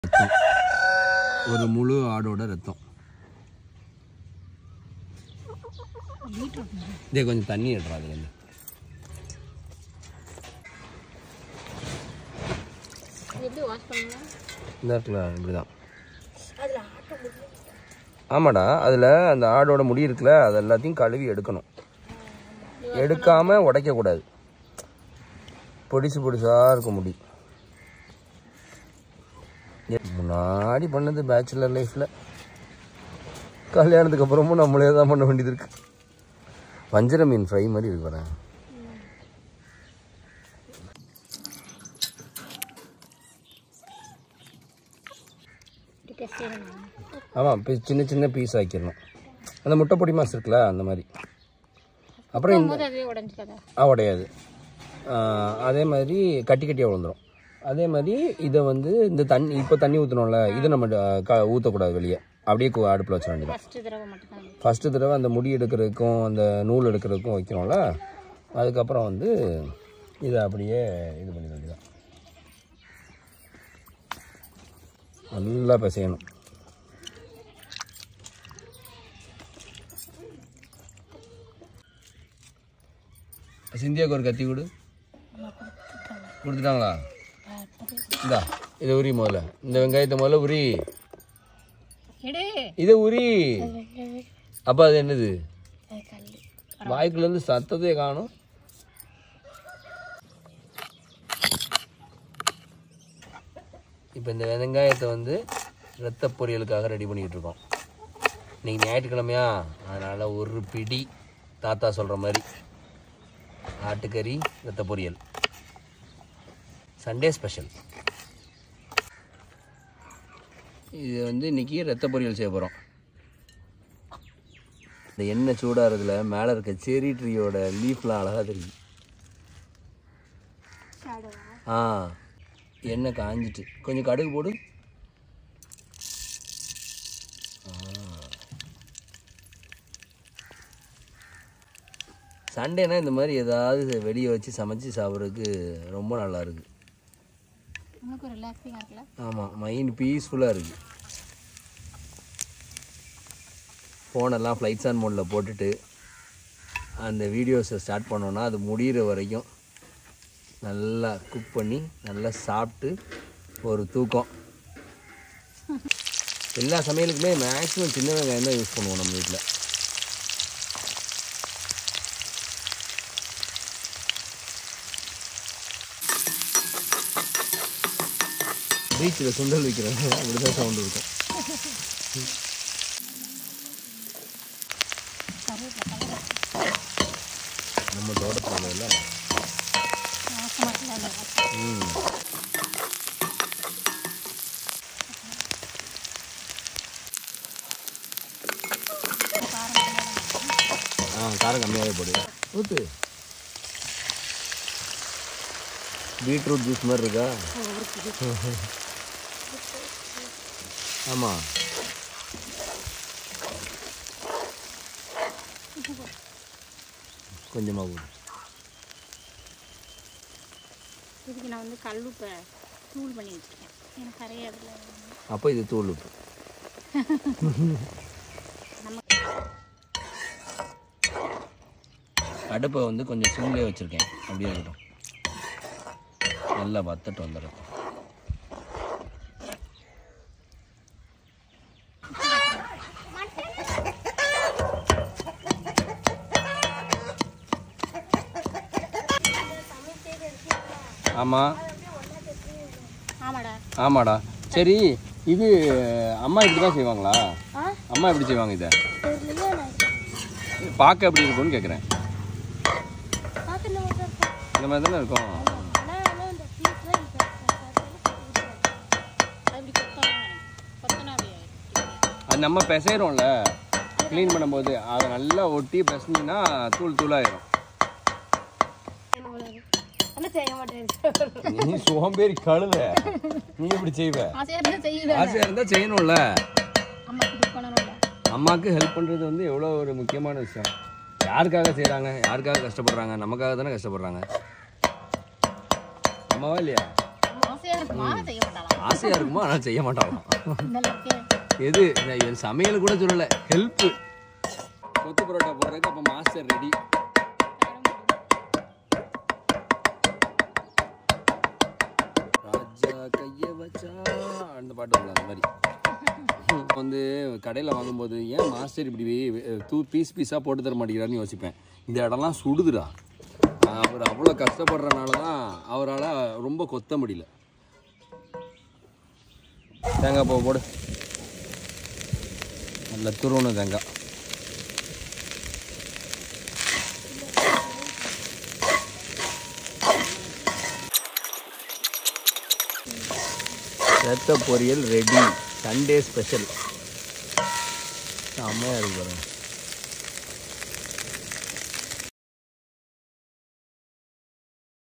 ரத்தம் ஒரு முழு ஆடோட ரத்தம் இதே கொஞ்சம் தண்ணி எடுறா அதுல இருந்து எப்படி வாஷ் பண்ணணும் இந்த இடத்துல இப்படிதான் ஆமாடா அதில் அந்த ஆடோட முடி இருக்குல்ல அது எல்லாத்தையும் கழுவி எடுக்கணும் எடுக்காம உடைக்கக்கூடாது பொடிசு பொடிசாக இருக்கும் முடி முன்னாடி பண்ணது பேச்சுலர் லைஃப்பில் கல்யாணத்துக்கு அப்புறமும் நம்மளே தான் பண்ண வேண்டியது இருக்கு வஞ்சர மீன் ஃப்ரை மாதிரி இருக்கு பாரு இப்படி டெஸ்ட் செய்யணும் ஆமாம் பீஸ் சின்ன சின்ன பீஸ் ஆக்கிடணும் அந்த முட்டை பொடி மாஸ் இருக்குல்ல அந்த மாதிரி அப்புறம் இந்த போது அதுவே உடஞ்சிக்காதா ஆ உடையாது ஆ, அதே மாதிரி கட்டி கட்டியாக விழுந்துரும் அதே மாதிரி இதை வந்து இந்த தண்ணி இப்போ தண்ணி ஊற்றணும்ல இதை நம்ம ட- க ஊற்றக்கூடாது வெளியே அப்படியே கு- அடுப்பில் வச்சிட வேண்டியது ஃபஸ்ட்டு தடவை மட்டும்தான் ஃபஸ்ட்டு தடவை அந்த முடி எடுக்கிறதுக்கும் அந்த நூல் எடுக்கிறதுக்கும் வைக்கிறோம்ல அதுக்கப்புறம் வந்து இதை அப்படியே இது பண்ணிட வேண்டியதான் நல்லா பிசையணும் சிந்தியாவுக்கு ஒரு கத்தி கொடு கொடுத்துட்டாங்களா இந்தா இதை உரி முதல்ல இந்த வெங்காயத்தை முதல்ல உரி எடு இதை உரி அப்போ அது என்னது வாய்க்குள்ள இருந்து சத்தத்தையே காணும் இப்போ இந்த வெங்காயத்தை வந்து ரத்த பொரியலுக்காக ரெடி பண்ணிக்கிட்டு இருக்கோம் இன்னைக்கு ஞாயிற்றுக்கிழமையா அதனால் ஒரு பிடி தாத்தா சொல்கிற மாதிரி ஆட்டுக்கறி ரத்த பொரியல் சண்டே ஸ்பெஷல் இது வந்து இன்னைக்கு ரத்த பொரியல் செய்ய போகிறோம் இந்த எண்ணெய் சூடாகிறதுல மேலே இருக்க செரி ட்ரீயோட லீஃப்லாம் அழகாக தெரியும் ஆ எண்ணெய் காஞ்சிட்டு கொஞ்சம் கடுகு போடு ஆ. சண்டேனா இந்த மாதிரி ஏதாவது வெளியே வச்சு சமைச்சு சாப்பிட்றதுக்கு ரொம்ப நல்லா இருக்கு உனக்கு ரிலாக்ஸிங்காக இருக்குல்ல ஆமாம் மைண்ட் பீஸ்ஃபுல்லாக இருக்குது ஃபோனெல்லாம் ஃப்ளைட்ஸ் ஆன் மோடில் போட்டுட்டு அந்த வீடியோஸை ஸ்டார்ட் பண்ணோன்னா அது முடிகிற வரைக்கும் நல்லா குக் பண்ணி நல்லா சாப்பிட்டு ஒரு தூக்கம் எல்லா சமையலுக்குமே மேக்ஸிமம் சின்ன வெங்காயம் தான் யூஸ் பண்ணுவோம் நம்ம வீட்டில் பீச்சில் சுண்டல் விற்கிறாங்க அப்படிதான் சவுண்ட் இருக்கும் நம்ம தோட்டத்தில் இல்லை வாசமாக இருக்குல்ல ம் ஆ காரம் கம்மியாகவே போடு ஊற்று பீட்ரூட் ஜூஸ் மாதிரி இருக்கா ஆமாம் கொஞ்சமாக போடு இதுக்கு நான் வந்து கல்லுப்பை தூள் பண்ணி வச்சுருக்கேன் எனக்கு கரையாதுல அப்போ இது தூள் உப்பு அடுப்பை வந்து கொஞ்சம் சிம்லேயே வச்சுருக்கேன் அப்படியே இருக்கட்டும் நல்லா வத்தட்டு வந்துடும் ஆமாம் ஆமாடா ஆமாடா சரி இது அம்மா இப்படி தான் செய்வாங்களா அம்மா எப்படி செய்வாங்க இதை பார்க்க எப்படி இருக்கும்னு கேட்குறேன் இந்த மாதிரி தானே இருக்கும் அப்படி கொத்தணும் கொத்தனா அப்படி அது நம்ம பிசைறோம்ல க்ளீன் பண்ணும்போது அதை நல்லா ஒட்டி பிசைஞ்சின்னா தூள் தூளாயிரும் நீ சோம்பேறி கழுத நீ எப்படி செய்வ ஆசையாக இருந்தால் செய்யுது ஆசையாக இருந்தால் செய்யணும்ல அம்மா இப்படி பண்ணணும்ல அம்மாவுக்கு ஹெல்ப் பண்ணுறது வந்து எவ்வளோ ஒரு முக்கியமான விஷயம் யாருக்காக செய்கிறாங்க யாருக்காக கஷ்டப்படுறாங்க நமக்காக தானே கஷ்டப்படுறாங்க அம்மாவா இல்லையா ஆசையாக ஆசையாக இருக்குமா செய்ய மாட்டாளாம் ஆசையாக இருக்குமா ஆனால் செய்ய மாட்டாங்களாம் இந்த அளவுக்கு எது நான் என் சமையல் கூட சொல்லலை ஹெல்ப்பு கொத்து பரோட்டா போடுறதுக்கு அப்போ மாஸ்டர் ரெடி ராஜா கைய வச்சா அந்த பாட்டு வரல அந்த மாதிரி வந்து கடையில் வாங்கும்போது ஏன் மாஸ்டர் இப்படி வே- தூ பீஸ் பீஸாக போட்டு தர மாட்டேங்கிறாருன்னு யோசிப்பேன் இந்த இடம்லாம் சுடுதுடா அவர் அவ்வளோ கஷ்டப்படுறனால தான் அவரால் ரொம்ப கொத்த முடியல தேங்காய் பூ போடு நல்ல துருவணும் தேங்காய் ரத்த பொரியல் ரெடி சண்டே ஸ்பெஷல் செம்மையாக இருக்கு பாருங்க